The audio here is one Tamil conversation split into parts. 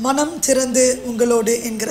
மனம் திறந்து உங்களோடு என்கிற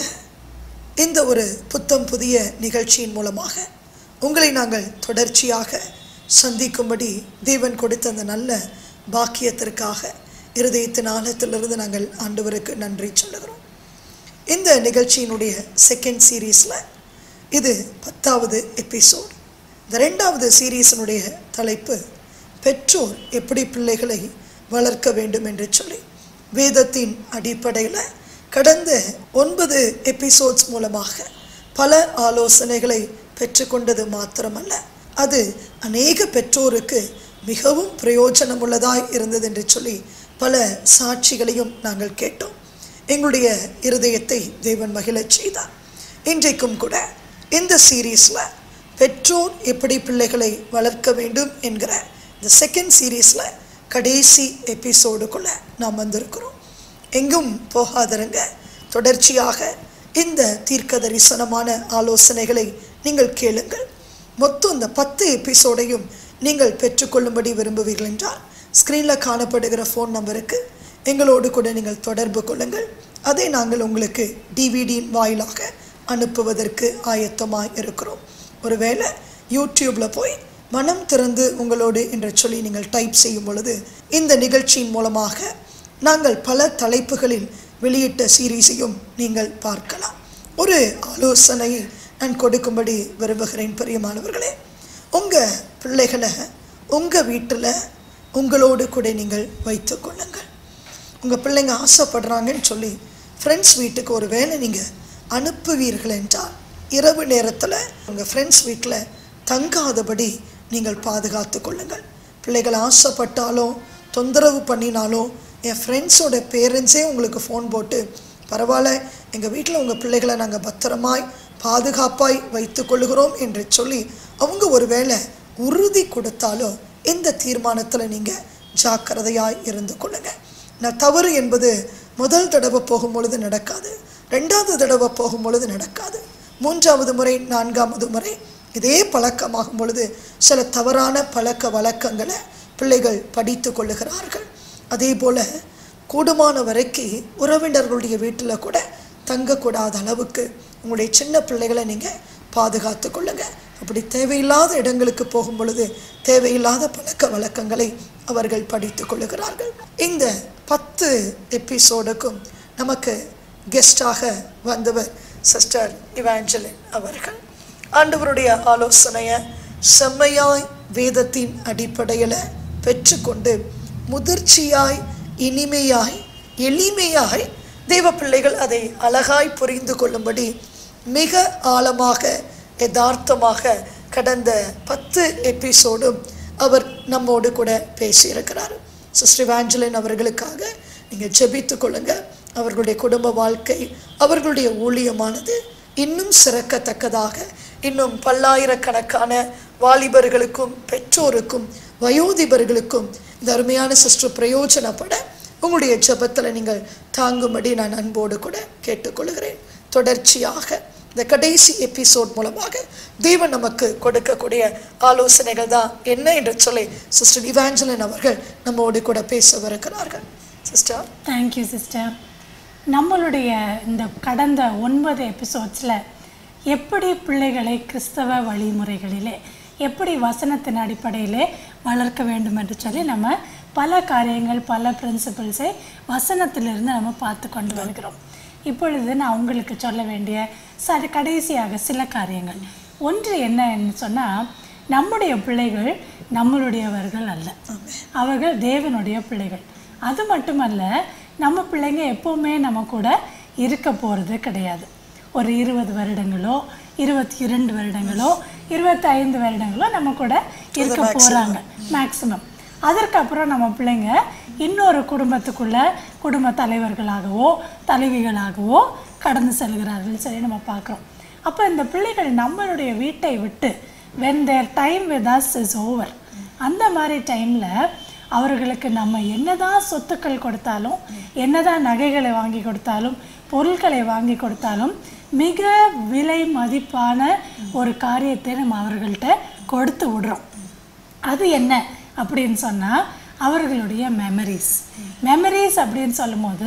இந்த ஒரு புத்தம் புதிய நிகழ்ச்சியின் மூலமாக உங்களை நாங்கள் தொடர்ச்சியாக சந்திக்கும்படி தேவன் கொடுத்த அந்த நல்ல பாக்கியத்திற்காக இருதயத்தின் ஆழத்திலிருந்து நாங்கள் ஆண்டவருக்கு நன்றி சொல்லுகிறோம் இந்த நிகழ்ச்சியினுடைய செகண்ட் சீரீஸில் இது பத்தாவது எபிசோட் இந்த ரெண்டாவது சீரீஸினுடைய தலைப்பு பெற்றோர் எப்படி பிள்ளைகளை வளர்க்க வேண்டும் என்று சொல்லி வேதத்தின் அடிப்படையில் கடந்த ஒன்பது எபிசோட்ஸ் மூலமாக பல ஆலோசனைகளை பெற்றுக்கொண்டது மாத்திரமல்ல அது அநேக பெற்றோருக்கு மிகவும் பிரயோஜனமுள்ளதாய் இருந்தது என்று சொல்லி பல சாட்சிகளையும் நாங்கள் கேட்டோம் எங்களுடைய இருதயத்தை தேவன் மகிழச் செய்தார் இன்றைக்கும் கூட இந்த சீரீஸில் பெற்றோர் எப்படி பிள்ளைகளை வளர்க்க வேண்டும் என்கிற இந்த செகண்ட் சீரீஸில் கடைசி எபிசோடுக்குள்ளே நாம் வந்திருக்கிறோம் எங்கும் போகாதருங்க தொடர்ச்சியாக இந்த தீர்க்க தரிசனமான ஆலோசனைகளை நீங்கள் கேளுங்கள் மொத்தம் இந்த பத்து எபிசோடையும் நீங்கள் பெற்றுக்கொள்ளும்படி விரும்புவீர்கள் என்றால் ஸ்க்ரீனில் காணப்படுகிற ஃபோன் நம்பருக்கு எங்களோடு கூட நீங்கள் தொடர்பு கொள்ளுங்கள் அதை நாங்கள் உங்களுக்கு டிவிடியின் வாயிலாக அனுப்புவதற்கு ஆயத்தமாக இருக்கிறோம் ஒருவேளை யூடியூப்பில் போய் மனம் திறந்து உங்களோடு என்று சொல்லி நீங்கள் டைப் செய்யும் பொழுது இந்த நிகழ்ச்சியின் மூலமாக நாங்கள் பல தலைப்புகளில் வெளியிட்ட சீரீஸையும் நீங்கள் பார்க்கலாம் ஒரு ஆலோசனையை நான் கொடுக்கும்படி விரும்புகிறேன் பிரியமானவர்களே உங்கள் பிள்ளைகளை உங்கள் வீட்டில் உங்களோடு கூட நீங்கள் வைத்து கொள்ளுங்கள் உங்கள் பிள்ளைங்க ஆசைப்படுறாங்கன்னு சொல்லி ஃப்ரெண்ட்ஸ் வீட்டுக்கு ஒரு வேளை நீங்கள் அனுப்புவீர்கள் என்றால் இரவு நேரத்தில் உங்கள் ஃப்ரெண்ட்ஸ் வீட்டில் தங்காதபடி நீங்கள் பாதுகாத்து கொள்ளுங்கள் பிள்ளைகள் ஆசைப்பட்டாலும் தொந்தரவு பண்ணினாலும் என் ஃப்ரெண்ட்ஸோட பேரண்ட்ஸே உங்களுக்கு ஃபோன் போட்டு பரவாயில்ல எங்கள் வீட்டில் உங்கள் பிள்ளைகளை நாங்கள் பத்திரமாய் பாதுகாப்பாய் வைத்து கொள்கிறோம் என்று சொல்லி அவங்க ஒரு வேளை உறுதி கொடுத்தாலும் இந்த தீர்மானத்தில் நீங்கள் ஜாக்கிரதையாய் இருந்து கொள்ளுங்க நான் தவறு என்பது முதல் தடவை போகும் பொழுது நடக்காது ரெண்டாவது தடவை போகும் பொழுது நடக்காது மூன்றாவது முறை நான்காவது முறை இதே பழக்கமாகும் பொழுது சில தவறான பழக்க வழக்கங்களை பிள்ளைகள் படித்து கொள்ளுகிறார்கள் அதே போல் கூடுமான வரைக்கும் உறவினர்களுடைய வீட்டில் கூட தங்கக்கூடாத அளவுக்கு உங்களுடைய சின்ன பிள்ளைகளை நீங்கள் பாதுகாத்து கொள்ளுங்க அப்படி தேவையில்லாத இடங்களுக்கு போகும் பொழுது தேவையில்லாத பழக்க வழக்கங்களை அவர்கள் படித்து கொள்ளுகிறார்கள் இந்த பத்து எபிசோடுக்கும் நமக்கு கெஸ்டாக வந்தவர் சிஸ்டர் இவாஞ்சலின் அவர்கள் ஆண்டவருடைய ஆலோசனையை செம்மையாய் வேதத்தின் அடிப்படையில் பெற்றுக்கொண்டு முதிர்ச்சியாய் இனிமையாய் எளிமையாய் தெய்வ பிள்ளைகள் அதை அழகாய் புரிந்து கொள்ளும்படி மிக ஆழமாக யதார்த்தமாக கடந்த பத்து எபிசோடும் அவர் நம்மோடு கூட பேசியிருக்கிறார் சிஸ்டர் வேஞ்சலின் அவர்களுக்காக நீங்கள் ஜெபித்து கொள்ளுங்க அவர்களுடைய குடும்ப வாழ்க்கை அவர்களுடைய ஊழியமானது இன்னும் சிறக்கத்தக்கதாக இன்னும் பல்லாயிரக்கணக்கான வாலிபர்களுக்கும் பெற்றோருக்கும் வயோதிபர்களுக்கும் இந்த அருமையான சிஸ்டர் பிரயோஜனப்பட உங்களுடைய ஜெபத்தில் நீங்கள் தாங்கும்படி நான் அன்போடு கூட கேட்டுக்கொள்கிறேன் தொடர்ச்சியாக இந்த கடைசி எபிசோட் மூலமாக தேவன் நமக்கு கொடுக்கக்கூடிய ஆலோசனைகள் தான் என்ன என்று சொல்லி சிஸ்டர் இவாஞ்சலின் அவர்கள் நம்மோடு கூட பேசவிருக்கிறார்கள் சிஸ்டர் தேங்க்யூ சிஸ்டர் நம்மளுடைய இந்த கடந்த ஒன்பது எபிசோட்ஸில் எப்படி பிள்ளைகளை கிறிஸ்தவ வழிமுறைகளிலே எப்படி வசனத்தின் அடிப்படையிலே வளர்க்க வேண்டும் என்று சொல்லி நம்ம பல காரியங்கள் பல பிரின்சிபல்ஸை வசனத்திலிருந்து நம்ம பார்த்து கொண்டு வருகிறோம் இப்பொழுது நான் உங்களுக்கு சொல்ல வேண்டிய சரி கடைசியாக சில காரியங்கள் ஒன்று என்னன்னு சொன்னால் நம்முடைய பிள்ளைகள் நம்மளுடையவர்கள் அல்ல அவர்கள் தேவனுடைய பிள்ளைகள் அது மட்டுமல்ல நம்ம பிள்ளைங்க எப்போவுமே நம்ம கூட இருக்க போகிறது கிடையாது ஒரு இருபது வருடங்களோ இருபத்தி இரண்டு வருடங்களோ இருபத்தி ஐந்து வருடங்களோ நம்ம கூட இருக்க போகிறாங்க மேக்ஸிமம் அதற்கப்புறம் நம்ம பிள்ளைங்க இன்னொரு குடும்பத்துக்குள்ள குடும்ப தலைவர்களாகவோ தலைவிகளாகவோ கடந்து செல்கிறார்கள் சரி நம்ம பார்க்குறோம் அப்போ இந்த பிள்ளைகள் நம்மளுடைய வீட்டை விட்டு when their time with us is over அந்த மாதிரி டைமில் அவர்களுக்கு நம்ம என்னதான் சொத்துக்கள் கொடுத்தாலும் என்னதான் நகைகளை வாங்கி கொடுத்தாலும் பொருட்களை வாங்கி கொடுத்தாலும் மிக விலை மதிப்பான ஒரு காரியத்தை நம்ம அவர்கள்ட்ட கொடுத்து விடுறோம் அது என்ன அப்படின்னு சொன்னால் அவர்களுடைய மெமரிஸ் மெமரிஸ் அப்படின்னு சொல்லும்போது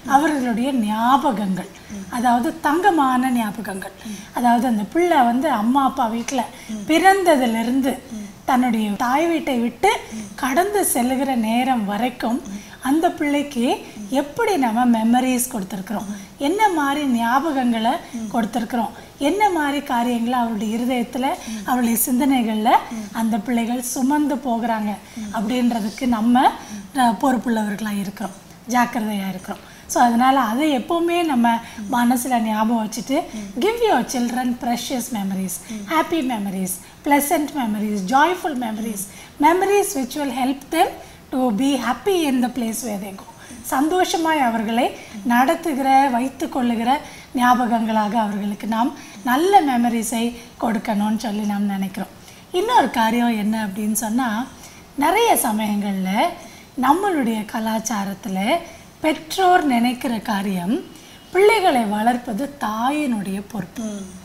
அவர்களுடைய ஞாபகங்கள் அதாவது தங்கமான ஞாபகங்கள் அதாவது அந்த பிள்ளை வந்து அம்மா அப்பா வீட்டில் பிறந்ததிலிருந்து தன்னுடைய தாய் வீட்டை விட்டு கடந்து செல்லுகிற நேரம் வரைக்கும் அந்த பிள்ளைக்கு எப்படி நம்ம மெமரிஸ் கொடுத்துருக்குறோம் என்ன மாதிரி ஞாபகங்களை கொடுத்துருக்குறோம் என்ன மாதிரி காரியங்களை அவருடைய இருதயத்தில் அவருடைய சிந்தனைகளில் அந்த பிள்ளைகள் சுமந்து போகிறாங்க அப்படின்றதுக்கு நம்ம அஹ், பொறுப்புள்ளவர்களாக இருக்கிறோம் ஜாக்கிரதையாக இருக்கிறோம் ஸோ அதனால் அதை எப்போவுமே நம்ம மனசில் ஞாபகம் வச்சுட்டு give your children precious memories happy memories pleasant memories joyful memories memories which will help them to be happy in the place where they go சந்தோஷமாய் அவர்களை நடத்துகிற வைத்து கொள்ளுகிற ஞாபகங்களாக அவர்களுக்கு நாம் நல்ல மெமரிஸை கொடுக்கணும்னு சொல்லி நாம் நினைக்கிறோம் இன்னொரு காரியம் என்ன அப்படின்னு சொன்னால் நிறைய சமயங்களில் நம்மளுடைய கலாச்சாரத்தில் பெற்றோர் நினைக்கிற காரியம் பிள்ளைகளை வளர்ப்பது தாயினுடைய பொறுப்பு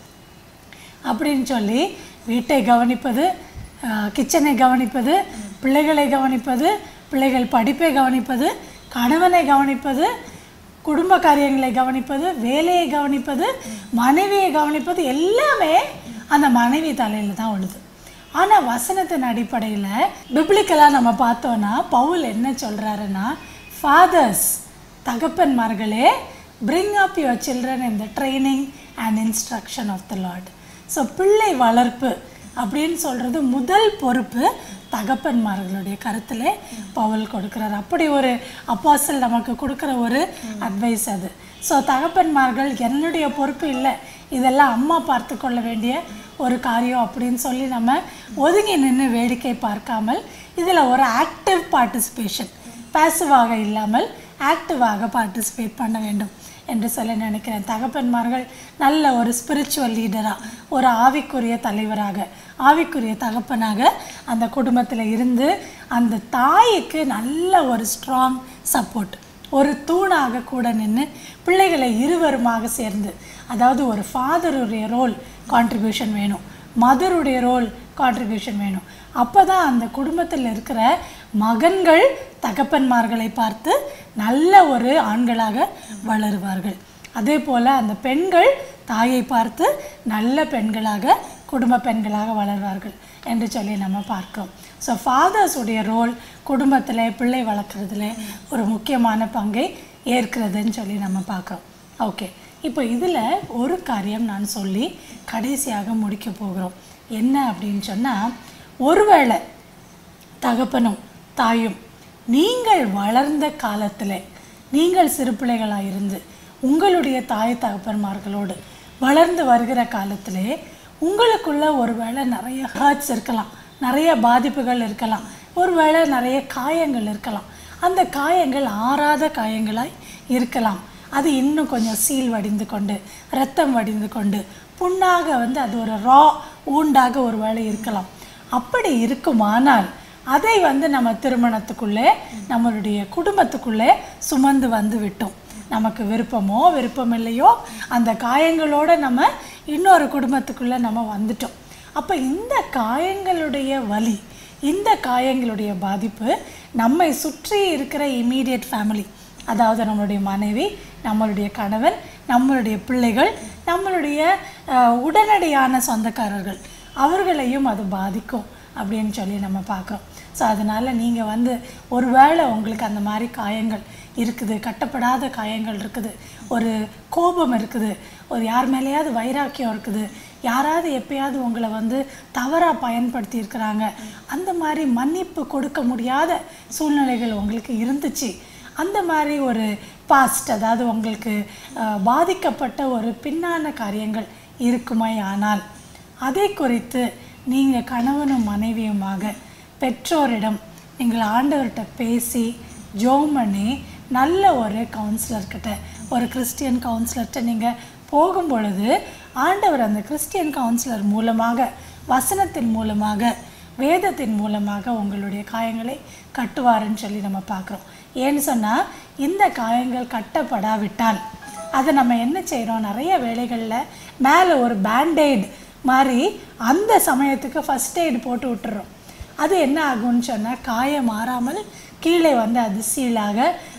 அப்படின்னு சொல்லி வீட்டை கவனிப்பது கிச்சனை கவனிப்பது பிள்ளைகளை கவனிப்பது பிள்ளைகள் படிப்பை கவனிப்பது கணவனை கவனிப்பது குடும்ப காரியங்களை கவனிப்பது வேலையை கவனிப்பது மனைவியை கவனிப்பது எல்லாமே அந்த மனைவி தலையில் தான் விழுது ஆனால் வசனத்தின் அடிப்படையில் பிப்ளிக்கலாக நம்ம பார்த்தோன்னா பவுல் என்ன சொல்கிறாருன்னா ஃபாதர்ஸ் தகப்பன்மார்களே bring up your children in the training and instruction of the Lord so பிள்ளை வளர்ப்பு அப்படின்னு சொல்கிறது முதல் பொறுப்பு தகப்பன்மார்களுடைய கருத்திலே பவுல் கொடுக்குறார் அப்படி ஒரு அப்பாசல் நமக்கு கொடுக்குற ஒரு அட்வைஸ் அது ஸோ தகப்பன்மார்கள் என்னுடைய பொறுப்பு இல்லை இதெல்லாம் அம்மா பார்த்து கொள்ள வேண்டிய ஒரு காரியம் அப்படின்னு சொல்லி நம்ம ஒதுங்கி நின்று வேடிக்கை பார்க்காமல் இதில் ஒரு ஆக்டிவ் பார்ட்டிசிபேஷன் பாசிவாக இல்லாமல் ஆக்டிவாக பார்ட்டிசிபேட் பண்ண வேண்டும் என்று சொல்ல நினைக்கிறேன் தகப்பன்மார்கள் நல்ல ஒரு ஸ்பிரிச்சுவல் லீடராக ஒரு ஆவிக்குரிய தலைவராக ஆவிக்குரிய தகப்பனாக அந்த குடும்பத்தில் இருந்து அந்த தாய்க்கு நல்ல ஒரு ஸ்ட்ராங் சப்போர்ட் ஒரு தூணாக கூட நின்று பிள்ளைகளை இருவருமாக சேர்ந்து அதாவது ஒரு ஃபாதருடைய ரோல் கான்ட்ரிபியூஷன் வேணும் மதருடைய ரோல் கான்ட்ரிபியூஷன் வேணும் அப்போ தான் அந்த குடும்பத்தில் இருக்கிற மகன்கள் தகப்பன்மார்களை பார்த்து நல்ல ஒரு ஆண்களாக வளருவார்கள் அதே போல் அந்த பெண்கள் தாயை பார்த்து நல்ல பெண்களாக குடும்ப பெண்களாக வளர்வார்கள் என்று சொல்லி நம்ம பார்க்கிறோம் ஸோ ஃபாதர்ஸ் உடைய ரோல் குடும்பத்தில் பிள்ளை வளர்க்குறதுல ஒரு முக்கியமான பங்கை ஏற்கிறதுன்னு சொல்லி நம்ம பார்க்குறோம் ஓகே இப்போ இதில் ஒரு காரியம் நான் சொல்லி கடைசியாக முடிக்க போகிறோம் என்ன அப்படின்னு சொன்னால் ஒருவேளை தகப்பனும் தாயும் நீங்கள் வளர்ந்த காலத்தில் நீங்கள் சிறு பிள்ளைகளாக இருந்து உங்களுடைய தாய் தகப்பன்மார்களோடு வளர்ந்து வருகிற காலத்திலே உங்களுக்குள்ள ஒருவேளை நிறைய ஹர்ட்ஸ் இருக்கலாம் நிறைய பாதிப்புகள் இருக்கலாம் ஒருவேளை நிறைய காயங்கள் இருக்கலாம் அந்த காயங்கள் ஆறாத காயங்களாய் இருக்கலாம் அது இன்னும் கொஞ்சம் சீல் வடிந்து கொண்டு ரத்தம் வடிந்து கொண்டு புண்ணாக வந்து அது ஒரு ரா ஊண்டாக ஒரு வேளை இருக்கலாம் அப்படி இருக்குமானால் அதை வந்து நம்ம திருமணத்துக்குள்ளே நம்மளுடைய குடும்பத்துக்குள்ளே சுமந்து வந்து விட்டோம் நமக்கு விருப்பமோ விருப்பம் இல்லையோ அந்த காயங்களோட நம்ம இன்னொரு குடும்பத்துக்குள்ளே நம்ம வந்துட்டோம் அப்போ இந்த காயங்களுடைய வலி இந்த காயங்களுடைய பாதிப்பு நம்மை சுற்றி இருக்கிற இமீடியட் ஃபேமிலி அதாவது நம்மளுடைய மனைவி நம்மளுடைய கணவன் நம்மளுடைய பிள்ளைகள் நம்மளுடைய அஹ், உடனடியான சொந்தக்காரர்கள் அவர்களையும் அது பாதிக்கும் அப்படின்னு சொல்லி நம்ம பார்க்குறோம் ஸோ அதனால் நீங்கள் வந்து ஒருவேளை உங்களுக்கு அந்த மாதிரி காயங்கள் இருக்குது கட்டப்படாத காயங்கள் இருக்குது ஒரு கோபம் இருக்குது ஒரு யார் மேலேயாவது வைராக்கியம் இருக்குது யாராவது எப்பயாவது உங்களை வந்து தவறாக பயன்படுத்தி இருக்கிறாங்க அந்த மாதிரி மன்னிப்பு கொடுக்க முடியாத சூழ்நிலைகள் உங்களுக்கு இருந்துச்சு அந்த மாதிரி ஒரு பாஸ்ட் அதாவது உங்களுக்கு அஹ், பாதிக்கப்பட்ட ஒரு பின்னான காரியங்கள் இருக்குமே ஆனால் அதை குறித்து நீங்கள் கணவனும் மனைவியுமாக பெற்றோரிடம் நீங்கள் ஆண்டவர்கிட்ட பேசி ஜோம் பண்ணி நல்ல ஒரு கவுன்சிலர்கிட்ட ஒரு கிறிஸ்டியன் கவுன்சிலர்கிட்ட நீங்கள் போகும் பொழுது ஆண்டவர் அந்த கிறிஸ்டியன் கவுன்சிலர் மூலமாக வசனத்தின் மூலமாக வேதத்தின் மூலமாக உங்களுடைய காயங்களை கட்டுவாருன்னு சொல்லி நம்ம பார்க்குறோம் ஏன்னு சொன்னால் இந்த காயங்கள் கட்டப்படாவிட்டால் அதை நம்ம என்ன செய்கிறோம் நிறைய வேலைகளில் மேலே ஒரு பேண்டேட் மாதிரி அந்த சமயத்துக்கு ஃபஸ்ட் எய்ட் போட்டு விட்டுறோம் அது என்ன ஆகும்னு சொன்னால் காயம் மாறாமல் கீழே வந்து அது சீலாக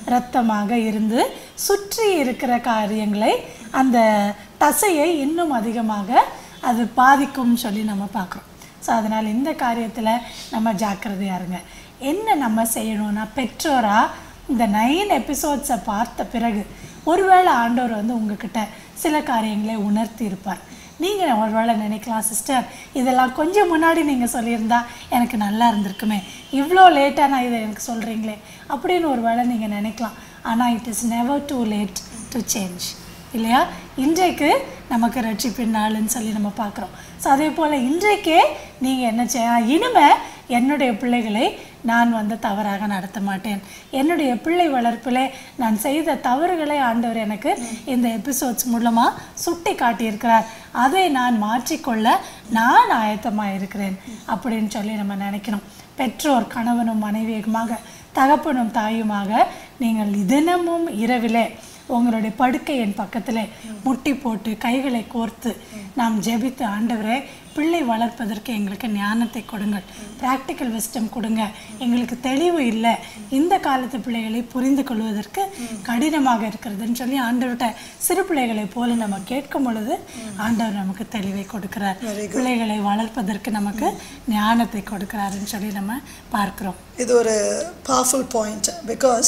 இரத்தமாக இருந்து சுற்றி இருக்கிற காரியங்களை அந்த தசையை இன்னும் அதிகமாக அது பாதிக்கும்னு சொல்லி நம்ம பார்க்குறோம் ஸோ அதனால் இந்த காரியத்தில் நம்ம ஜாக்கிரதையா இருங்க என்ன நம்ம செய்யணும்னா பெற்றோராக இந்த நைன் எபிசோட்ஸை பார்த்த பிறகு ஒருவேளை ஆண்டவர் வந்து உங்ககிட்ட சில காரியங்களை உணர்த்தி இருப்பார் நீங்கள் ஒருவேளை நினைக்கலாம் சிஸ்டர் இதெல்லாம் கொஞ்சம் முன்னாடி நீங்கள் சொல்லியிருந்தா எனக்கு நல்லா இருந்திருக்குமே இவ்வளோ லேட்டாக நான் இதை எனக்கு சொல்கிறீங்களே அப்படின்னு ஒரு வேளை நீங்கள் நினைக்கலாம் ஆனால் it is never too late to change இல்லையா இன்றைக்கு நமக்கு ரட்சிப்பின் நாளுன்னு சொல்லி நம்ம பார்க்குறோம் ஸோ அதே போல் இன்றைக்கே நீங்கள் என்ன செய்ய இனிமே என்னுடைய பிள்ளைகளை நான் வந்து தவறாக நடத்த மாட்டேன் என்னுடைய பிள்ளை வளர்ப்பிலே நான் செய்த தவறுகளை ஆண்டவர் எனக்கு இந்த எபிசோட்ஸ் மூலமாக சுட்டி காட்டியிருக்கிறார் அதை நான் மாற்றிக்கொள்ள நான் ஆயத்தமாக இருக்கிறேன் அப்படின்னு சொல்லி நம்ம நினைக்கணும் பெற்றோர் கணவனும் மனைவியுமாக தகப்பனும் தாயுமாக நீங்கள் தினமும் இரவிலே உங்களுடைய படுக்கையின் பக்கத்தில் முட்டி போட்டு கைகளை கோர்த்து நாம் ஜெபித்து ஆண்டவரே பிள்ளை வளர்ப்பதற்கு எங்களுக்கு ஞானத்தை கொடுங்கள் ப்ராக்டிக்கல் விஸ்டம் கொடுங்க எங்களுக்கு தெளிவு இல்லை இந்த காலத்து பிள்ளைகளை புரிந்து கொள்வதற்கு கடினமாக இருக்கிறதுன்னு சொல்லி ஆண்டவர்கிட்ட சிறு பிள்ளைகளை போல நம்ம கேட்கும் பொழுது ஆண்டவர் நமக்கு தெளிவை கொடுக்கிறார் பிள்ளைகளை வளர்ப்பதற்கு நமக்கு ஞானத்தை கொடுக்கிறாருன்னு சொல்லி நம்ம பார்க்கிறோம் இது ஒரு பவர்ஃபுல் பாயிண்ட் பிகாஸ்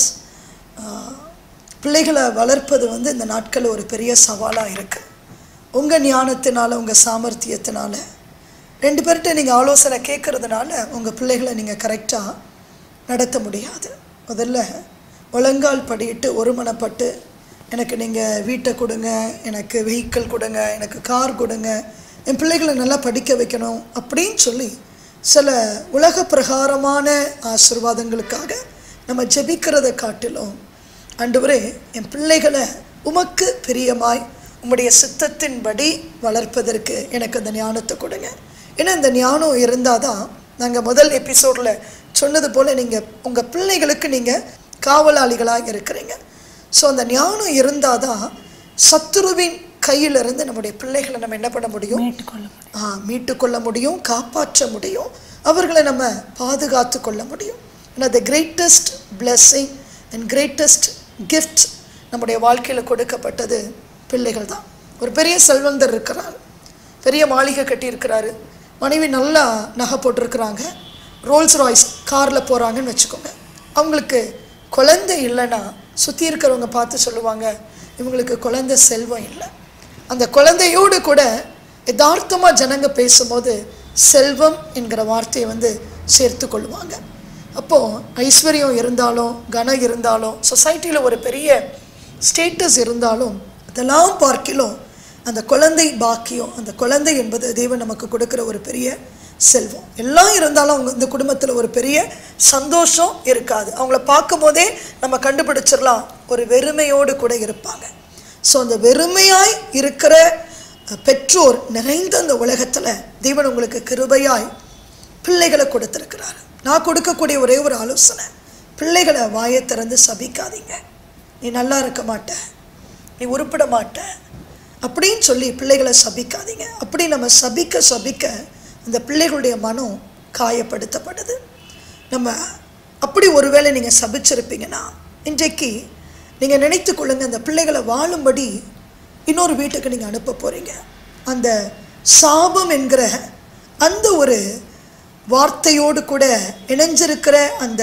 பிள்ளைகளை வளர்ப்பது வந்து இந்த நாட்களில் ஒரு பெரிய சவாலாக இருக்குது உங்கள் ஞானத்தினால உங்கள் சாமர்த்தியத்தினால ரெண்டு பேர்கிட்ட நீங்கள் ஆலோசனை கேட்குறதுனால உங்கள் பிள்ளைகளை நீங்கள் கரெக்டாக நடத்த முடியாது முதல்ல ஒழுங்கால் படியிட்டு ஒருமனப்பட்டு எனக்கு நீங்கள் வீட்டை கொடுங்க எனக்கு வெஹிக்கிள் கொடுங்க எனக்கு கார் கொடுங்க என் பிள்ளைகளை நல்லா படிக்க வைக்கணும் அப்படின்னு சொல்லி சில உலக பிரகாரமான ஆசிர்வாதங்களுக்காக நம்ம ஜெபிக்கிறதை காட்டிலும் ஆண்டவரே என் பிள்ளைகளை உமக்கு பிரியமாய் உம்முடைய சித்தத்தின்படி வளர்ப்பதற்கு எனக்கு அந்த ஞானத்தை கொடுங்க ஏன்னா இந்த ஞானம் இருந்தால் தான் நாங்கள் முதல் எபிசோடில் சொன்னது போல் நீங்கள் உங்கள் பிள்ளைகளுக்கு நீங்கள் காவலாளிகளாக இருக்கிறீங்க ஸோ அந்த ஞானம் இருந்தால் தான் சத்துருவின் கையிலிருந்து நம்முடைய பிள்ளைகளை நம்ம என்ன பண்ண முடியும் மீட்டுக்கொள்ள முடியும் ஆ மீட்டுக்கொள்ள முடியும் காப்பாற்ற முடியும் அவர்களை நம்ம பாதுகாத்து கொள்ள முடியும் ஏன்னா the greatest blessing and greatest gift நம்முடைய வாழ்க்கையில் கொடுக்கப்பட்டது பிள்ளைகள் தான் ஒரு பெரிய செல்வந்தர் இருக்கிறார் பெரிய மாளிகை கட்டியிருக்கிறாரு மனைவி நல்லா நகை போட்டிருக்கிறாங்க ரோல்ஸ் ராய்ஸ் காரில் போகிறாங்கன்னு வச்சுக்கோங்க அவங்களுக்கு குழந்தை இல்லைன்னா சுற்றி இருக்கிறவங்க பார்த்து சொல்லுவாங்க இவங்களுக்கு குழந்தை செல்வம் இல்லை அந்த குழந்தையோடு கூட யதார்த்தமாக ஜனங்க பேசும்போது செல்வம் என்கிற வார்த்தையை வந்து சேர்த்து கொள்வாங்க அப்போது ஐஸ்வர்யம் இருந்தாலும் கனம் இருந்தாலும் சொசைட்டியில் ஒரு பெரிய ஸ்டேட்டஸ் இருந்தாலும் அதெல்லாம் பார்க்கிலும் அந்த குழந்தை பாக்கியம் அந்த குழந்தை என்பது தேவன் நமக்கு கொடுக்குற ஒரு பெரிய செல்வம் எல்லாம் இருந்தாலும் அவங்க இந்த குடும்பத்தில் ஒரு பெரிய சந்தோஷம் இருக்காது அவங்கள பார்க்கும்போதே நம்ம கண்டுபிடிச்சிடலாம் ஒரு வெறுமையோடு கூட இருப்பாங்க ஸோ அந்த வெறுமையாய் இருக்கிற அஹ், பெற்றோர் நிறைந்த அந்த உலகத்தில் தேவன் உங்களுக்கு கிருபையாய் பிள்ளைகளை கொடுத்துருக்கிறார் நான் கொடுக்கக்கூடிய ஒரே ஒரு ஆலோசனை பிள்ளைகளை வாயை திறந்து சபிக்காதீங்க நீ நல்லா இருக்க மாட்ட நீ உருப்பிட மாட்ட அப்படின்னு சொல்லி பிள்ளைகளை சபிக்காதீங்க அப்படி நம்ம சபிக்க சபிக்க அந்த பிள்ளைகளுடைய மனம் காயப்படுத்தப்படுது நம்ம அப்படி ஒருவேளை நீங்கள் சபிச்சிருப்பீங்கன்னா இன்றைக்கு நீங்கள் நினைத்து கொள்ளுங்க அந்த பிள்ளைகளை வாழும்படி இன்னொரு வீட்டுக்கு நீங்கள் அனுப்ப போகிறீங்க அந்த சாபம் என்கிற அந்த ஒரு வார்த்தையோடு கூட இணைஞ்சிருக்கிற அந்த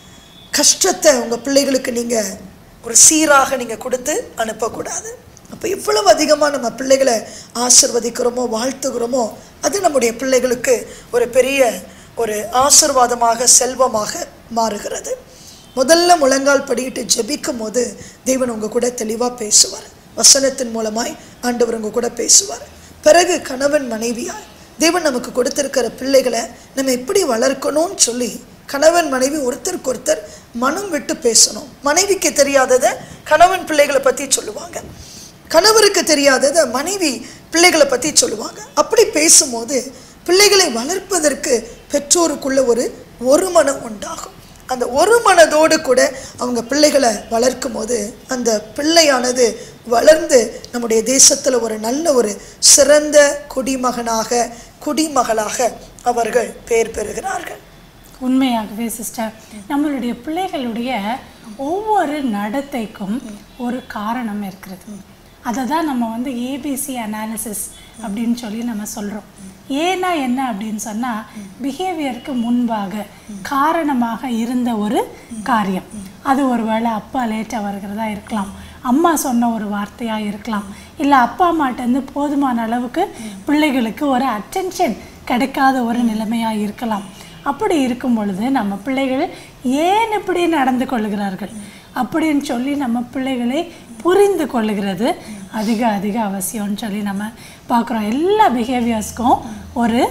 கஷ்டத்தை உங்கள் பிள்ளைகளுக்கு நீங்கள் ஒரு சீராக நீங்கள் கொடுத்து அனுப்பக்கூடாது அப்போ இவ்வளவு அதிகமாக நம்ம பிள்ளைகளை ஆசிர்வதிக்கிறோமோ வாழ்த்துகிறோமோ அது நம்முடைய பிள்ளைகளுக்கு ஒரு பெரிய ஒரு ஆசிர்வாதமாக செல்வமாக மாறுகிறது முதல்ல முழங்கால் படியிட்டு ஜெபிக்கும் போது தேவன் உங்க கூட தெளிவாக பேசுவார் வசனத்தின் மூலமாய் ஆண்டவர் உங்க கூட பேசுவார் பிறகு கணவன் மனைவியாய் தேவன் நமக்கு கொடுத்திருக்கிற பிள்ளைகளை நம்ம எப்படி வளர்க்கணும்னு சொல்லி கணவன் மனைவி ஒருத்தருக்கு ஒருத்தர் மனம் விட்டு பேசணும் மனைவிக்கு தெரியாததை கணவன் பிள்ளைகளை பற்றி சொல்லுவாங்க கணவருக்கு தெரியாததை மனைவி பிள்ளைகளை பற்றி சொல்லுவாங்க அப்படி பேசும்போது பிள்ளைகளை வளர்ப்பதற்கு பெற்றோருக்குள்ள ஒரு ஒரு மனம் உண்டாகும் அந்த ஒரு மனதோடு கூட அவங்க பிள்ளைகளை வளர்க்கும் போது அந்த பிள்ளையானது வளர்ந்து நம்முடைய தேசத்தில் ஒரு நல்ல ஒரு சிறந்த குடிமகனாக குடிமகளாக அவர்கள் பெயர் பெறுகிறார்கள் உண்மையாகவே சிஸ்டர் நம்மளுடைய பிள்ளைகளுடைய ஒவ்வொரு நடத்தைக்கும் ஒரு காரணம் இருக்கிறது அதை தான் நம்ம வந்து ஏபிசி அனாலிசிஸ் அப்படின்னு சொல்லி நம்ம சொல்கிறோம் ஏன்னா என்ன அப்படின்னு சொன்னால் பிஹேவியருக்கு முன்பாக காரணமாக இருந்த ஒரு காரியம் அது ஒருவேளை அப்பா லேட்டாக வருகிறதா இருக்கலாம் அம்மா சொன்ன ஒரு வார்த்தையாக இருக்கலாம் இல்லை அப்பா அம்மாட்டேருந்து போதுமான அளவுக்கு பிள்ளைகளுக்கு ஒரு அட்டென்ஷன் கிடைக்காத ஒரு நிலைமையாக இருக்கலாம் அப்படி இருக்கும் பொழுது நம்ம பிள்ளைகள் ஏன் இப்படி நடந்து கொள்கிறார்கள் அப்படின்னு சொல்லி நம்ம பிள்ளைகளை புரிந்து கொள்ளுகிறது அதிக அதிக அவசியம்னு சொல்லி நம்ம பார்க்குறோம் எல்லா பிஹேவியர்ஸ்க்கும் ஒரு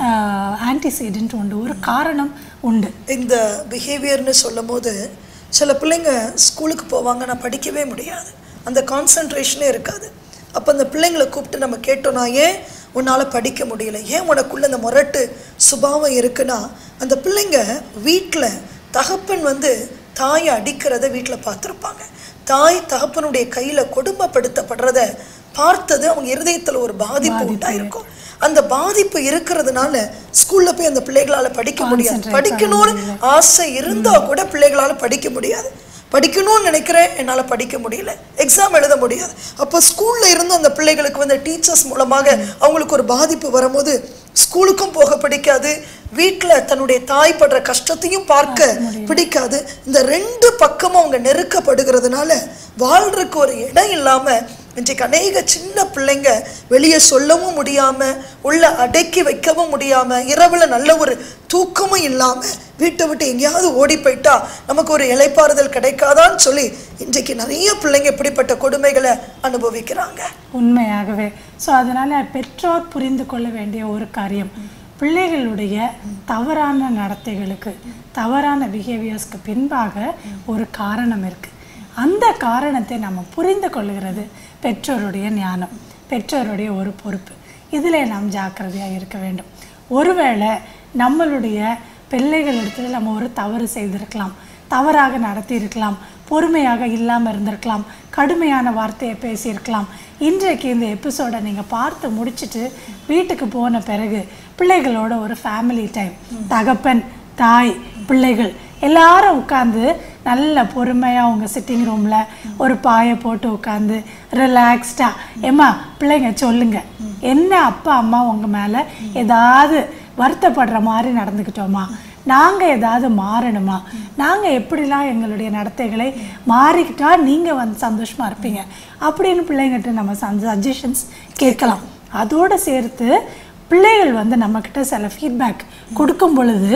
ஆன்டிசைடன்ட் உண்டு ஒரு காரணம் உண்டு இந்த பிஹேவியர்னு சொல்லும் போது சில பிள்ளைங்க ஸ்கூலுக்கு போவாங்க நான் படிக்கவே முடியாது அந்த கான்சன்ட்ரேஷனே இருக்காது அப்போ அந்த பிள்ளைங்களை கூப்பிட்டு நம்ம கேட்டோம்னா ஏன் உன்னால் படிக்க முடியல ஏன் உனக்குள்ள இந்த முரட்டு சுபாவம் இருக்குன்னா அந்த பிள்ளைங்க வீட்டில் தகப்பன் வந்து தாயை அடிக்கிறத வீட்டில் பார்த்துருப்பாங்க தாய் தகப்பனுடைய கையில் கொடுமைப்படுத்தப்படுறத பார்த்தது அவங்க இருதயத்தில் ஒரு பாதிப்பு உண்டாயிருக்கும் அந்த பாதிப்பு இருக்கிறதுனால ஸ்கூல்ல போய் அந்த பிள்ளைகளால படிக்க முடியாது படிக்கணும்னு ஆசை இருந்தா கூட பிள்ளைகளால படிக்க முடியாது படிக்கணும்னு நினைக்கிறேன் என்னால் படிக்க முடியல எக்ஸாம் எழுத முடியாது அப்போ ஸ்கூலில் இருந்து அந்த பிள்ளைகளுக்கு வந்து டீச்சர்ஸ் மூலமாக அவங்களுக்கு ஒரு பாதிப்பு வரும்போது ஸ்கூலுக்கும் போக பிடிக்காது வீட்டில் தன்னுடைய தாய் படுற கஷ்டத்தையும் பார்க்க பிடிக்காது இந்த ரெண்டு பக்கமும் அவங்க நெருக்கப்படுகிறதுனால வாழ்றதுக்கு ஒரு இடம் இல்லாமல் இன்றைக்கு அநேக சின்ன பிள்ளைங்க வெளியே சொல்லவும் முடியாம உள்ள அடக்கி வைக்கவும் முடியாம இரவுல நல்ல ஒரு தூக்கமும் இல்லாம வீட்டை விட்டு எங்கேயாவது ஓடி போயிட்டா நமக்கு ஒரு இலைப்பாறுதல் கிடைக்காதான்னு சொல்லி இன்றைக்கு நிறைய பிள்ளைங்க இப்படிப்பட்ட கொடுமைகளை அனுபவிக்கிறாங்க உண்மையாகவே ஸோ அதனால் பெற்றோர் புரிந்து கொள்ள வேண்டிய ஒரு காரியம் பிள்ளைகளுடைய தவறான நடத்தைகளுக்கு தவறான பிஹேவியர்ஸ்க்கு பின்பாக ஒரு காரணம் இருக்குது அந்த காரணத்தை நம்ம புரிந்து கொள்ளுகிறது பெற்றோருடைய ஞானம் பெற்றோருடைய ஒரு பொறுப்பு இதில் நாம் ஜாக்கிரதையாக இருக்க வேண்டும் ஒருவேளை நம்மளுடைய பிள்ளைகளிடத்தில் நம்ம ஒரு தவறு செய்திருக்கலாம் தவறாக நடத்தியிருக்கலாம் பொறுமையாக இல்லாமல் இருந்திருக்கலாம் கடுமையான வார்த்தையை பேசியிருக்கலாம் இன்றைக்கு இந்த எபிசோடை நீங்கள் பார்த்து முடிச்சிட்டு வீட்டுக்கு போன பிறகு பிள்ளைகளோட ஒரு ஃபேமிலி டைம் தகப்பன் தாய் பிள்ளைகள் எல்லாரும் உட்காந்து நல்ல பொறுமையாக அவங்க சிட்டிங் ரூமில் ஒரு பாயை போட்டு உட்காந்து ரிலாக்ஸ்டாக ஏம்மா பிள்ளைங்க சொல்லுங்க என்ன அப்பா அம்மா உங்கள் மேலே ஏதாவது வருத்தப்படுற மாதிரி நடந்துக்கிட்டோமா நாங்கள் ஏதாவது மாறணுமா நாங்கள் எப்படிலாம் எங்களுடைய நடத்தைகளை மாறிக்கிட்டா நீங்கள் வந்து சந்தோஷமாக இருப்பீங்க அப்படின்னு பிள்ளைங்கிட்ட நம்ம சஜஷன்ஸ் கேட்கலாம் அதோடு சேர்த்து பிள்ளைகள் வந்து நம்மக்கிட்ட சில ஃபீட்பேக் கொடுக்கும் பொழுது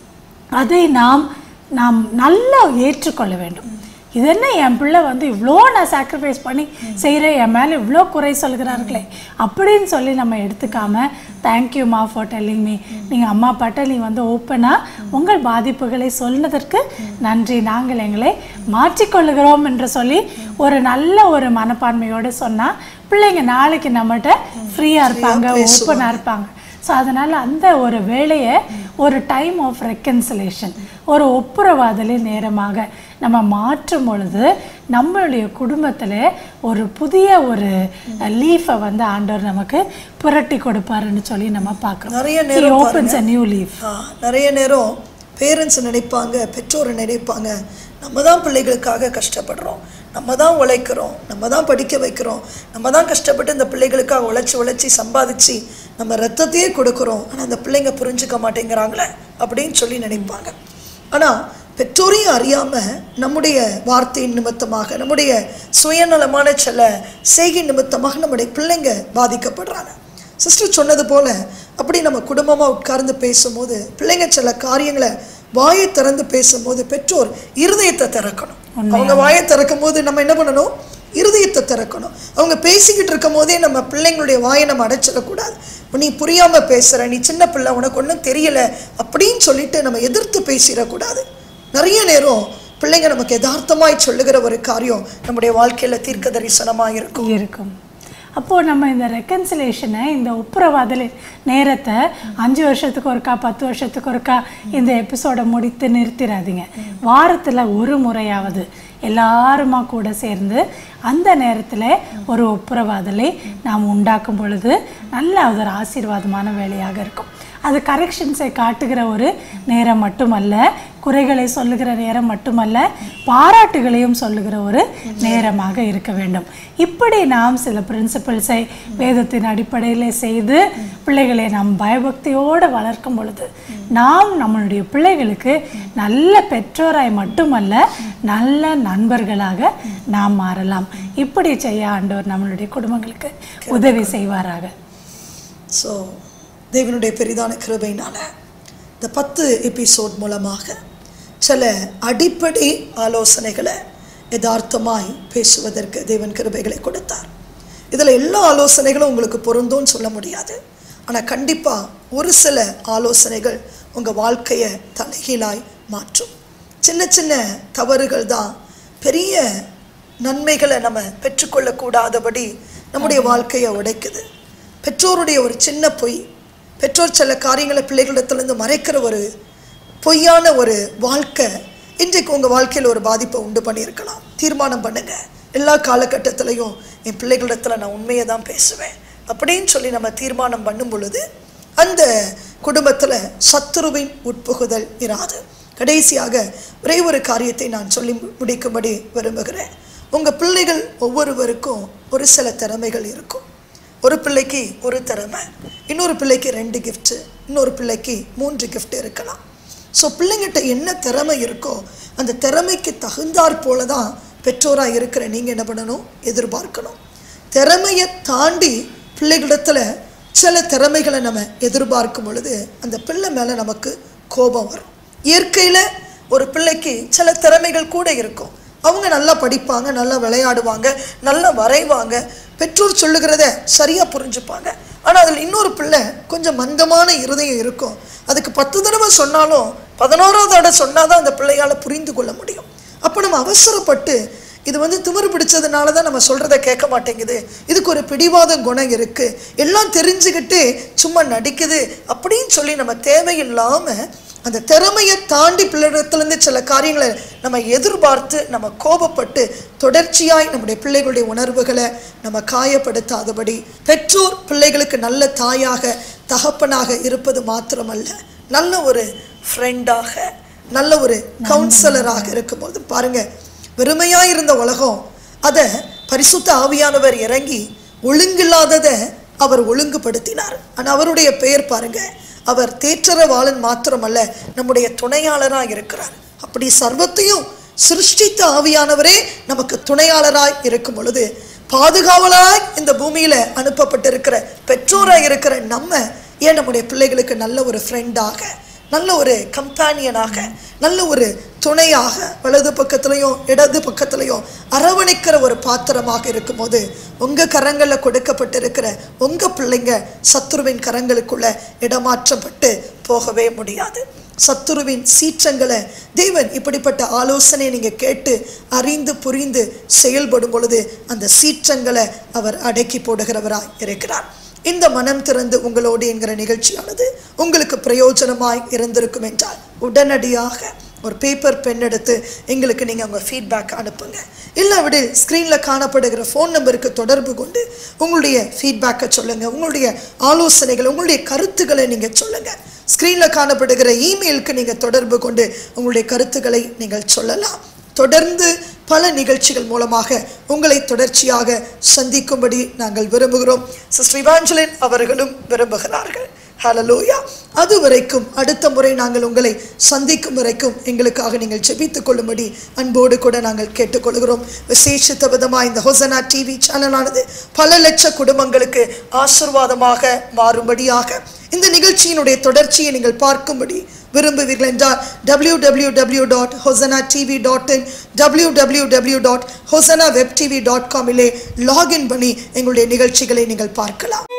அதை நாம் நாம் நல்லா ஏற்றுக்கொள்ள வேண்டும் இது என்ன என் பிள்ளை வந்து இவ்வளோ நான் சாக்ரிஃபைஸ் பண்ணி செய்கிறேன் என் மேலே இவ்வளோ குறை சொல்கிறார்களே அப்படின்னு சொல்லி நம்ம எடுத்துக்காம தேங்க்யூமா ஃபார் டெல்லிங் மீ நீங்கள் அம்மா அப்பாட்ட நீ வந்து ஓப்பனாக உங்கள் பாதிப்புகளை சொன்னதற்கு நன்றி நாங்கள் எங்களை மாற்றிக்கொள்ளுகிறோம் என்று சொல்லி ஒரு நல்ல ஒரு மனப்பான்மையோடு சொன்னால் பிள்ளைங்க நாளைக்கு நம்மகிட்ட ஃப்ரீயாக இருப்பாங்க ஓப்பனாக இருப்பாங்க ஸோ அதனால் அந்த ஒரு வேலையை ஒரு டைம் ஆஃப் ரெக்கன்சிலேஷன் ஒரு ஒப்புரவாதலை நேரமாக நம்ம மாற்றும் பொழுது நம்மளுடைய குடும்பத்தில் ஒரு புதிய ஒரு லீஃபை வந்து ஆண்டவர் நமக்கு புரட்டி கொடுப்பாருன்னு சொல்லி நம்ம பார்க்குறோம் நிறைய நேரம் ஓப்பன்ஸ் அ நியூ லீஃப் ஆ, நிறைய நேரம் பேரண்ட்ஸ் நினைப்பாங்க பெற்றோர் நினைப்பாங்க நம்ம தான் பிள்ளைகளுக்காக கஷ்டப்படுறோம் நம்ம தான் உழைக்கிறோம் நம்ம தான் படிக்க வைக்கிறோம் நம்ம தான் கஷ்டப்பட்டு இந்த பிள்ளைகளுக்காக உழைச்சி உழைச்சி சம்பாதிச்சு நம்ம ரத்தத்தையே கொடுக்குறோம் ஆனால் அந்த பிள்ளைங்க புரிஞ்சுக்க மாட்டேங்கிறாங்களே அப்படின்னு சொல்லி நினைப்பாங்க ஆனால் பெற்றோரையும் அறியாமல் நம்முடைய வார்த்தையின் நிமித்தமாக நம்முடைய சுயநலமான சில செய்கை நிமித்தமாக நம்முடைய பிள்ளைங்க பாதிக்கப்படுறாங்க சிஸ்டர் சொன்னது போல அப்படி நம்ம குடும்பமாக உட்கார்ந்து பேசும்போது பிள்ளைங்க சில காரியங்களை வாயை திறந்து பேசும்போது பெற்றோர் இருதயத்தை திறக்கணும் அவங்க வாயை திறக்கும் போது நம்ம என்ன பண்ணணும் இருதயத்தை திறக்கணும் அவங்க பேசிக்கிட்டு இருக்கும் போதே நம்ம பிள்ளைங்களுடைய வாயை நம்ம அடைச்சிடக்கூடாது நீ புரியாம பேசுற நீ சின்ன பிள்ளை உனக்கு ஒன்றும் தெரியல அப்படின்னு சொல்லிட்டு நம்ம எதிர்த்து பேசிடக்கூடாது நிறைய நேரம் பிள்ளைங்க நமக்கு யதார்த்தமாய் சொல்லுகிற ஒரு காரியம் நம்முடைய வாழ்க்கையில தீர்க்க தரிசனமாக இருக்கும் இருக்கும் அப்போது நம்ம இந்த ரெக்கன்சிலேஷனை இந்த ஒப்புரவாதல் நேரத்தை அஞ்சு வருஷத்துக்கு ஒருக்கா பத்து வருஷத்துக்கு ஒருக்கா இந்த எபிசோடை முடித்து நிறுத்திடாதீங்க வாரத்தில் ஒரு முறையாவது எல்லாருமா கூட சேர்ந்து அந்த நேரத்தில் ஒரு ஒப்புரவாதலை நாம் உண்டாக்கும் பொழுது நல்ல அது ஒரு ஆசீர்வாதமான வேலையாக இருக்கும் அது கரெக்ஷன்ஸை காட்டுகிற ஒரு நேரம் மட்டுமல்ல குறைகளை சொல்லுகிற நேரம் மட்டுமல்ல பாராட்டுகளையும் சொல்லுகிற ஒரு நேரமாக இருக்க வேண்டும் இப்படி நாம் சில பிரின்சிபல்ஸை வேதத்தின் அடிப்படையில் செய்து பிள்ளைகளை நாம் பயபக்தியோடு வளர்க்கும் பொழுது நாம் நம்மளுடைய பிள்ளைகளுக்கு நல்ல பெற்றோராய் மட்டுமல்ல நல்ல நண்பர்களாக நாம் மாறலாம் இப்படி செய்ய ஆண்டவர் நம்மளுடைய குடும்பங்களுக்கு உதவி செய்வாராக ஸோ தேவனுடைய பெரிதான கிருபையினால இந்த பத்து எபிசோட் மூலமாக சில அடிப்படை ஆலோசனைகளை யதார்த்தமாய் பேசுவதற்கு தேவன் கிருபைகளை கொடுத்தார் இதில் எல்லா ஆலோசனைகளும் உங்களுக்கு பொருந்தும்னு சொல்ல முடியாது ஆனால் கண்டிப்பாக ஒரு சில ஆலோசனைகள் உங்கள் வாழ்க்கையை தலைகீழாய் மாற்றும் சின்ன சின்ன தவறுகள் தான் பெரிய நன்மைகளை நம்ம பெற்றுக்கொள்ளக்கூடாதபடி நம்முடைய வாழ்க்கையை உடைக்குது பெற்றோருடைய ஒரு சின்ன பொய் பெற்றோர் சில காரியங்களை பிள்ளைகளிடத்துலேருந்து மறைக்கிற ஒரு பொய்யான ஒரு வாழ்க்கை இன்றைக்கு உங்கள் வாழ்க்கையில் ஒரு பாதிப்பை உண்டு பண்ணியிருக்கலாம் தீர்மானம் பண்ணுங்க எல்லா காலகட்டத்திலையும் என் பிள்ளைகளிடத்தில் நான் உண்மையை தான் பேசுவேன் அப்படின்னு சொல்லி நம்ம தீர்மானம் பண்ணும் பொழுது அந்த குடும்பத்தில் சத்துருவின் உட்புகுதல் இராது கடைசியாக ஒரே ஒரு காரியத்தை நான் சொல்லி முடிக்கும்படி விரும்புகிறேன் உங்கள் பிள்ளைகள் ஒவ்வொருவருக்கும் ஒரு சில திறமைகள் இருக்கும் ஒரு பிள்ளைக்கு ஒரு திறமை இன்னொரு பிள்ளைக்கு ரெண்டு கிஃப்ட்டு இன்னொரு பிள்ளைக்கு மூன்று gift இருக்கலாம் ஸோ பிள்ளைங்கிட்ட என்ன திறமை இருக்கோ அந்த திறமைக்கு தகுந்தாற் போல தான் பெற்றோராக இருக்கிற நீங்கள் என்ன பண்ணணும் எதிர்பார்க்கணும் திறமையை தாண்டி பிள்ளைகளிடத்தில் சில திறமைகளை நம்ம எதிர்பார்க்கும் பொழுது அந்த பிள்ளை மேலே நமக்கு கோபம் வரும் இயற்கையில் ஒரு பிள்ளைக்கு சில திறமைகள் கூட இருக்கும் அவங்க நல்லா படிப்பாங்க நல்லா விளையாடுவாங்க நல்லா வரைவாங்க பெற்றோர் சொல்லுகிறத சரியாக புரிஞ்சுப்பாங்க ஆனால் அதில் இன்னொரு பிள்ளை கொஞ்சம் மந்தமான இருதயம் இருக்கும் அதுக்கு பத்து தடவை சொன்னாலும் பதினோராவது தடவை சொன்னால் தான் அந்த பிள்ளையால் புரிந்து கொள்ள முடியும் அப்போ நம்ம அவசரப்பட்டு இது வந்து திமிரு பிடிச்சதுனால தான் நம்ம சொல்கிறத கேட்க மாட்டேங்குது இதுக்கு ஒரு பிடிவாத குணம் இருக்குது எல்லாம் தெரிஞ்சுக்கிட்டு சும்மா நடிக்குது அப்படின்னு சொல்லி நம்ம தேவையில்லாமல் அந்த திறமையை தாண்டி பிள்ளையிடத்துலேருந்து சில காரியங்களை நம்ம எதிர்பார்த்து நம்ம கோபப்பட்டு தொடர்ச்சியாய் நம்முடைய பிள்ளைகளுடைய உணர்வுகளை நம்ம காயப்படுத்தாதபடி பெற்றோர் பிள்ளைகளுக்கு நல்ல தாயாக தகப்பனாக இருப்பது மாத்திரமல்ல நல்ல ஒரு ஃப்ரெண்டாக நல்ல ஒரு கவுன்சிலராக இருக்கும்போது பாருங்க வெறுமையாக இருந்த உலகம் அதை பரிசுத்த ஆவியானவர் இறங்கி ஒழுங்கில்லாததை அவர் ஒழுங்குபடுத்தினார் ஆனால் அவருடைய பெயர் பாருங்க அவர் தேற்றரவாளன் மாத்திரமல்ல நம்முடைய துணையாளராக இருக்கிறார் அப்படி சர்வத்தையும் சிருஷ்டித்த ஆவியானவரே நமக்கு துணையாளராய் இருக்கும் பொழுது பாதுகாவலாய் இந்த பூமியில அனுப்பப்பட்டிருக்கிற பெற்றோராக இருக்கிற நம்ம ஏன் நம்முடைய பிள்ளைகளுக்கு நல்ல ஒரு ஃப்ரெண்டாக நல்ல ஒரு கம்பானியனாக நல்ல ஒரு துணையாக வலது பக்கத்துலையும் இடது பக்கத்துலையும் அரவணைக்கிற ஒரு பாத்திரமாக இருக்கும்போது உங்கள் கரங்களில் கொடுக்கப்பட்டிருக்கிற உங்கள் பிள்ளைங்க சத்துருவின் கரங்களுக்குள்ள இடமாற்றப்பட்டு போகவே முடியாது சத்துருவின் சீற்றங்களை தேவன் இப்படிப்பட்ட ஆலோசனை நீங்கள் கேட்டு அறிந்து புரிந்து செயல்படும் பொழுது அந்த சீற்றங்களை அவர் அடக்கி போடுகிறவராய் இருக்கிறார் இந்த மனம் திறந்து உங்களோடு என்கிற நிகழ்ச்சியானது உங்களுக்கு பிரயோஜனமாய் இருந்திருக்கும் என்றால் உடனடியாக ஒரு பேப்பர் பென் எடுத்து எங்களுக்கு நீங்கள் உங்கள் ஃபீட்பேக் அனுப்புங்க இல்லாவிடு ஸ்க்ரீனில் காணப்படுகிற ஃபோன் நம்பருக்கு தொடர்பு கொண்டு உங்களுடைய ஃபீட்பேக்கை சொல்லுங்கள் உங்களுடைய ஆலோசனைகள் உங்களுடைய கருத்துக்களை நீங்கள் சொல்லுங்கள் ஸ்க்ரீனில் காணப்படுகிற இமெயிலுக்கு நீங்கள் தொடர்பு கொண்டு உங்களுடைய கருத்துக்களை நீங்கள் சொல்லலாம் தொடர்ந்து பல நிகழ்ச்சிகள் மூலமாக உங்களை தொடர்ச்சியாக சந்திக்கும்படி நாங்கள் விரும்புகிறோம் சிஸ்டர் இவாஞ்சலின் அவர்களும் விரும்புகிறார்கள் ஹalleluya அது வரைக்கும் அடுத்த முறை நாங்கள் உங்களை சந்திக்கும் வரைக்கும் எங்களுக்காக நீங்கள் ஜெபித்துக் கொள்ளும்படி அன்போடு கூட நாங்கள் கேட்டுக்கொள்கிறோம் விசேஷித்த விதமாக இந்த ஹொசனா டிவி சேனலானது பல லட்ச குடும்பங்களுக்கு ஆசிர்வாதமாக மாறும்படியாக இந்த நிகழ்ச்சியினுடைய தொடர்ச்சியை நீங்கள் பார்க்கும்படி விரும்புவீர்கள் என்றால் W W W dot Hosanna TV dot in W W W dot Hosanna web TV டாட் காமிலே லாகின் பண்ணி எங்களுடைய நிகழ்ச்சிகளை நீங்கள் பார்க்கலாம்